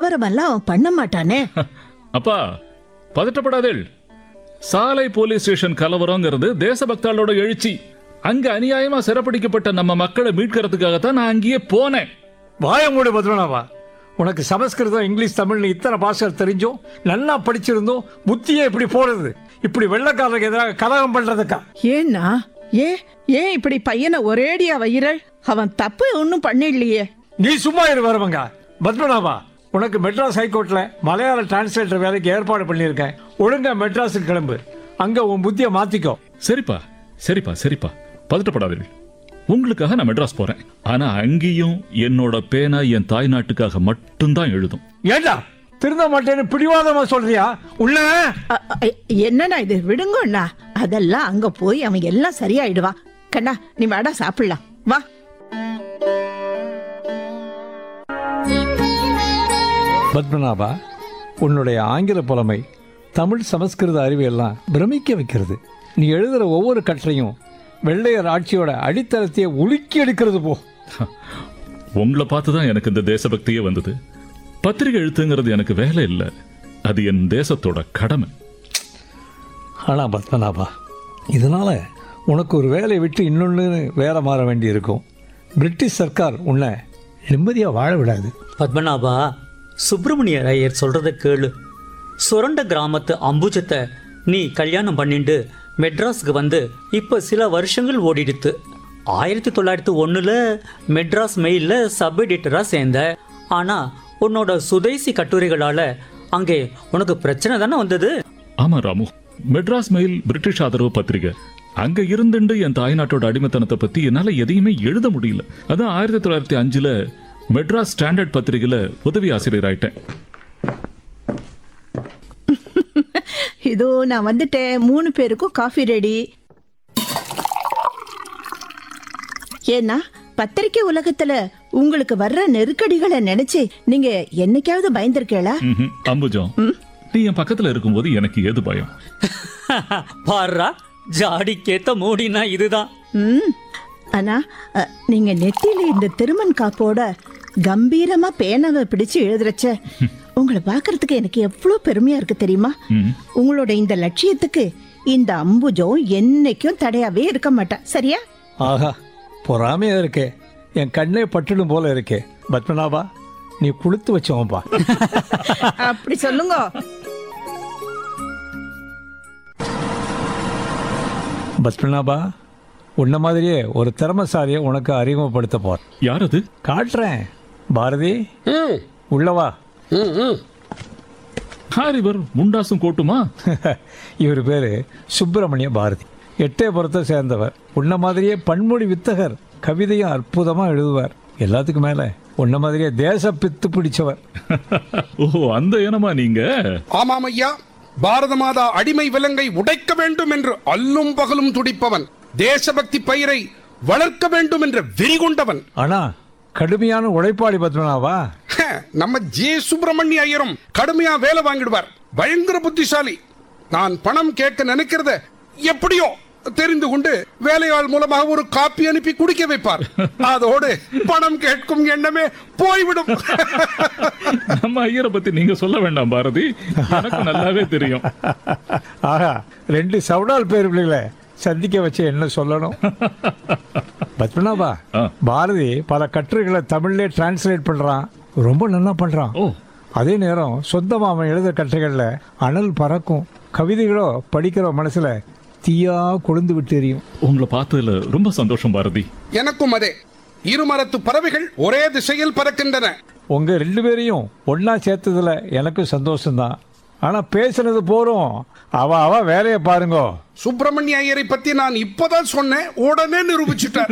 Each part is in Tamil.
கலவரமெல்லாம் அவன் பண்ண மாட்டானே அப்பா பதட்டப்படாதேள் சாலை போலீஸ் ஸ்டேஷன் கலவரங்கிறது தேசபக்தாளோட எழுச்சி அங்க அநியாயமா சிறப்பிடிக்கப்பட்ட நம்ம மக்களை மீட்கிறதுக்காகத்தான் நான் அங்கேயே போனேன் வாய மூடு பத்மநாபா உனக்கு சமஸ்கிருதம் இங்கிலீஷ் தமிழ்னு இத்தனை பாஷைகள் தெரிஞ்சும் நல்லா படிச்சிருந்தோம் புத்தியே இப்படி போறது இப்படி வெள்ளக்காரருக்கு எதிராக கலகம் பண்றதுக்கா ஏன்னா ஏன் ஏன் இப்படி பையனை ஒரேடியா வைரல் அவன் தப்பு ஒன்றும் பண்ணிடலையே நீ சும்மா இரு வருவங்க பத்மநாபா உனக்கு மெட்ராஸ் ஹைகோர்ட்ல மலையாள டிரான்ஸ்லேட்டர் வேலைக்கு ஏற்பாடு பண்ணியிருக்கேன் ஒழுங்கா மெட்ராஸுக்கு கிளம்பு அங்க உன் புத்தியை மாத்திக்கோ சரிப்பா சரிப்பா சரிப்பா பதட்டப்படாதீர்கள் உங்களுக்காக நான் மெட்ராஸ் போறேன் ஆனா அங்கேயும் என்னோட பேனா என் தாய் நாட்டுக்காக மட்டும்தான் எழுதும் ஏண்டா திருந்த மாட்டேன்னு பிடிவாதமா சொல்றியா உள்ள அ- அ- என்னண்ணா இது விடுங்கண்ணா அதெல்லாம் அங்க போய் அவன் எல்லாம் சரியாயிடுவான் கண்ணா நீ வாடா சாப்பிடலாம் வா பத்மநாபா உன்னுடைய ஆங்கில புலமை தமிழ் சமஸ்கிருத அறிவு எல்லாம் பிரமிக்க வைக்கிறது நீ எழுதுற ஒவ்வொரு கற்றையும் வெள்ளையர் ஆட்சியோட அடித்தளத்தையே உலுக்கி எடுக்கிறது போ உங்களை பார்த்து தான் எனக்கு இந்த தேசபக்தியே வந்தது பத்திரிகை எழுத்துங்கிறது எனக்கு வேலை இல்லை அது என் தேசத்தோட கடமை ஆனா பத்மநாபா இதனால உனக்கு ஒரு வேலையை விட்டு இன்னொன்று வேலை மாற வேண்டி இருக்கும் பிரிட்டிஷ் சர்க்கார் உன்னை நிம்மதியாக வாழ விடாது பத்மநாபா சுப்பிரமணிய ஐயர் சொல்றத கேளு சுரண்ட கிராமத்து அம்புஜத்தை நீ கல்யாணம் பண்ணிண்டு மெட்ராஸுக்கு வந்து இப்போ சில வருஷங்கள் ஓடிடுத்து ஆயிரத்தி தொள்ளாயிரத்தி ஒன்றில் மெட்ராஸ் மெயிலில் சப் எடிட்டராக சேர்ந்த ஆனால் உன்னோட சுதேசி கட்டுரைகளால் அங்கே உனக்கு பிரச்சனை தானே வந்தது ஆமா ராமு மெட்ராஸ் மெயில் பிரிட்டிஷ் ஆதரவு பத்திரிகை அங்க இருந்துண்டு என் தாய்நாட்டோட அடிமைத்தனத்தை பத்தி என்னால எதையுமே எழுத முடியல அதான் ஆயிரத்தி தொள்ளாயிரத்தி அஞ்சுல மெட்ராஸ் ஸ்டாண்டர்ட் பத்திரிகையில உதவி ஆசிரியர் ஆயிட்டேன் இதோ நான் வந்துட்டேன் மூணு பேருக்கும் காஃபி ரெடி ஏன்னா பத்திரிக்கை உலகத்துல உங்களுக்கு வர்ற நெருக்கடிகளை நினைச்சு நீங்க என்னைக்காவது பயந்திருக்கீங்களா ம்ஹும். அம்புஜம் நீ என் பக்கத்துல இருக்கும்போது எனக்கு ஏது பயம் பாருடா ஜாடிக்கேத்த மூடினா இதுதான் ம் ஆனா அ, நீங்க நெத்தியில இந்த திருமண் காப்போட கம்பீரமா பேனாவை பிடிச்சு எழுதுறச்ச உங்களை பார்க்கறதுக்கு எனக்கு எவ்வளவு பெருமையா இருக்கு தெரியுமா ம். உங்களோட இந்த லட்சியத்துக்கு இந்த அம்புஜம் என்னைக்கும் தடையாவே இருக்க மாட்டா சரியா ஆஹா பொறாமையா இருக்கே என் கண்ணே பட்டுடும் போல இருக்கே பத்மநாபா நீ கொடுத்து வச்சவன்பா அப்படி சொல்லுங்க பத்மநாபா உன்ன மாதிரியே ஒரு திறமசாலியை உனக்கு அறிமுகப்படுத்த போற யார் அது காட்டுறேன் பாரதி உள்ளவா யார் இவர் முண்டாசும் கோட்டுமா இவர் பேரு சுப்பிரமணிய பாரதி எட்டயபுரத்தை சேர்ந்தவர் உன்ன மாதிரியே பன்மொழி வித்தகர் கவிதையும் அற்புதமா எழுதுவார் எல்லாத்துக்கும் மேல உன்ன மாதிரியே தேச பித்து பிடிச்சவர் ஓ அந்த இனமா நீங்க ஆமாம் ஐயா பாரத மாதா அடிமை விலங்கை உடைக்க வேண்டும் என்று அல்லும் பகலும் துடிப்பவன் தேசபக்தி பயிரை வளர்க்க வேண்டும் என்ற வெறி கொண்டவன் ஆனா கடுமையான உழைப்பாளி பத்மநாபா ஹ, நம்ம ஜே சுப்பிரமணிய ஐயரும் கடுமையா வேலை வாங்கிடுவார் பயங்கர புத்திசாலி நான் பணம் கேட்க நினைக்கிறத எப்படியோ தெரிந்து கொண்டு வேலையாள் மூலமாக ஒரு காப்பி அனுப்பி குடிக்க வைப்பார் அதோடு பணம் கேட்கும் எண்ணமே போய்விடும் நம்ம ஐயரை பத்தி நீங்க சொல்ல வேண்டாம் பாரதி எனக்கு நல்லாவே தெரியும் ஆஹா ரெண்டு சவுடால் பேர் பிள்ளைகளை சந்திக்க வச்சு என்ன சொல்லணும் பத்மநாபா ஆ. பாரதி பல கட்டுரைகளை தமிழ்லே டிரான்ஸ்லேட் பண்றான் ரொம்ப நல்லா பண்றான் ஓ அதே நேரம் சொந்தமா அவன் எழுத கட்டுரைகள்ல அனல் பறக்கும் கவிதைகளோ படிக்கிற மனசுல தீயா கொழுந்து விட்டு எரியும் உங்களை பார்த்ததுல ரொம்ப சந்தோஷம் பாரதி எனக்கும் அதே இருமரத்து பறவைகள் ஒரே திசையில் பறக்கின்றன உங்க ரெண்டு பேரையும் ஒண்ணா சேர்த்ததுல எனக்கும் சந்தோஷம்தான் ஆனா பேசுனது போறோம் அவ அவ வேலையை பாருங்க சுப்பிரமணிய ஐயரை பத்தி நான் இப்பதான் சொன்னேன் உடனே நிரூபிச்சுட்டார்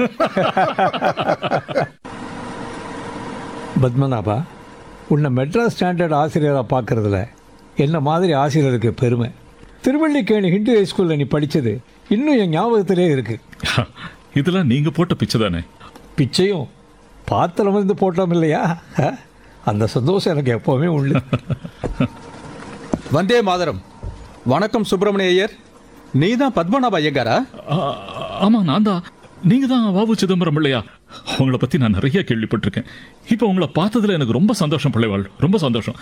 பத்மநாபா உன்னை மெட்ராஸ் ஸ்டாண்டர்ட் ஆசிரியராக பார்க்கறதுல என்ன மாதிரி ஆசிரியருக்கு பெருமை திருவள்ளிக்கேணி ஹிந்து ஹைஸ்கூலில் நீ படித்தது இன்னும் என் ஞாபகத்திலே இருக்கு இதெல்லாம் நீங்க போட்ட பிச்சை தானே பிச்சையும் பாத்திரம் வந்து போட்டோம் இல்லையா அ? அந்த சந்தோஷம் எனக்கு எப்போவுமே உண்டு வந்தே மாதரம் வணக்கம் சுப்பிரமணிய ஐயர் நீதான் பத்மநாப ஐயங்காரா ஆ, ஆமா நான் தான் நீங்க தான் வாபு சிதம்பரம் பிள்ளையா உங்களை பத்தி நான் நிறைய கேள்விப்பட்டிருக்கேன் இப்போ உங்களை பார்த்ததுல எனக்கு ரொம்ப சந்தோஷம் பிள்ளைவாள் ரொம்ப சந்தோஷம்